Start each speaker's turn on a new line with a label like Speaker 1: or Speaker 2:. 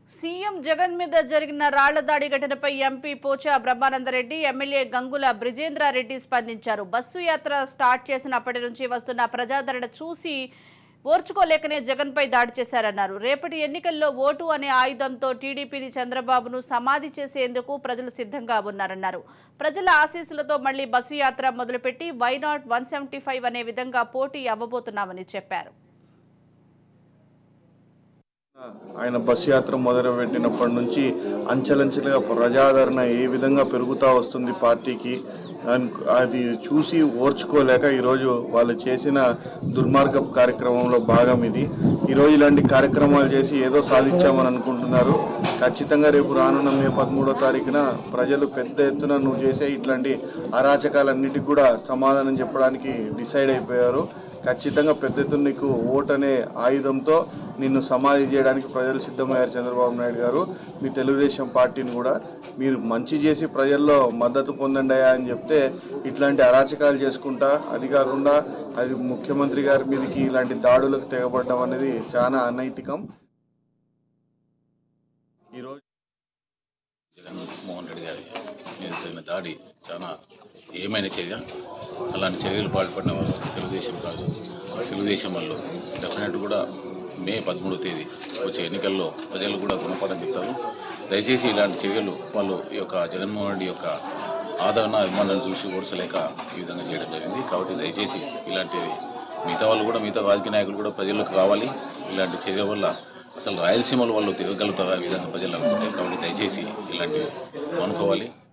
Speaker 1: CM Jagan మీద జరిగిన రాళ్ల దాడి ఘటనపై ఎంపీ పోచా బ్రహ్మానందరెడ్డి ఎమ్మెల్యే గంగుల బ్రిజేంద్రారెడ్డి స్పందించారు బస్సు యాత్ర స్టార్ట్ చేసినప్పటి నుంచి వస్తున్న ప్రజాదరణ చూసి ఓర్చుకోలేకనే జగన్పై దాడి చేశారన్నారు రేపటి ఎన్నికల్లో ఓటు అనే ఆయుధంతో టీడీపీని చంద్రబాబును సమాధి చేసేందుకు ప్రజలు సిద్ధంగా ఉన్నారన్నారు ప్రజల ఆశీస్సులతో మళ్లీ బస్సు యాత్ర మొదలుపెట్టి వైనాట్ వన్ సెవెంటీ ఫైవ్ అనే విధంగా పోటీ అవ్వబోతున్నామని చెప్పారు
Speaker 2: ఆయన బస్సు యాత్ర మొదలుపెట్టినప్పటి నుంచి అంచెలంచెలుగా ప్రజాదరణ ఏ విధంగా పెరుగుతూ వస్తుంది పార్టీకి అన్- అది చూసి ఓర్చుకోలేక ఈరోజు వాళ్ళు చేసిన దుర్మార్గ కార్యక్రమంలో భాగం ఇది ఈరోజు ఇలాంటి కార్యక్రమాలు చేసి ఏదో సాధించామని అనుకుంటున్నారు ఖచ్చితంగా రేపు రానున్న మే పదమూడో తారీఖున ప్రజలు పెద్ద ఎత్తున నువ్వు చేసే ఇట్లాంటి అరాచకాలన్నిటికి కూడా సమాధానం చెప్పడానికి డిసైడ్ అయిపోయారు ఖచ్చితంగా పెద్ద ఎత్తున నీకు ఓట్ అనే ఆయుధంతో నిన్ను సమాధి చేయడానికి ప్రజలు సిద్ధమయ్యారు చంద్రబాబు నాయుడు గారు మీ తెలుగుదేశం పార్టీని కూడా మీరు మంచి చేసి ప్రజల్లో మద్దతు పొందండి అయ్యా అని చెప్తే ఇట్లాంటి అరాచకాలు చేసుకుంటా అది కాకుండా అది ముఖ్యమంత్రి గారి మీదకి ఇలాంటి దాడులకు తెగబడడం అనేది చాలా అనైతికం ఈరోజు
Speaker 3: జగన్మోహన్ రెడ్డి గారి మీద జరిగిన దాడి చాలా ఏమైన చర్య అలాంటి చర్యలు పాల్పడిన వారు తెలుగుదేశం కాదు తెలుగుదేశం వాళ్ళు డెఫినెట్ కూడా మే పదమూడో తేదీ వచ్చే ఎన్నికల్లో ప్రజలు కూడా గుణపాఠం చెప్తారు దయచేసి ఇలాంటి చర్యలు వాళ్ళు ఈ యొక్క జగన్మోహన్ రెడ్డి యొక్క ఆదరణ అభిమానాన్ని చూసి ఓడ్చలేక ఈ విధంగా చేయడం జరిగింది కాబట్టి దయచేసి ఇలాంటి మిగతా వాళ్ళు కూడా మిగతా రాజకీయ నాయకులు కూడా ప్రజల్లోకి రావాలి ఇలాంటి చర్య వల్ల అసలు రాయలసీమలో వాళ్ళు తిరగలుగుతారు ఆ విధంగా ప్రజలు అనుకుంటే కాబట్టి దయచేసి ఇలాంటివి అనుకోవాలి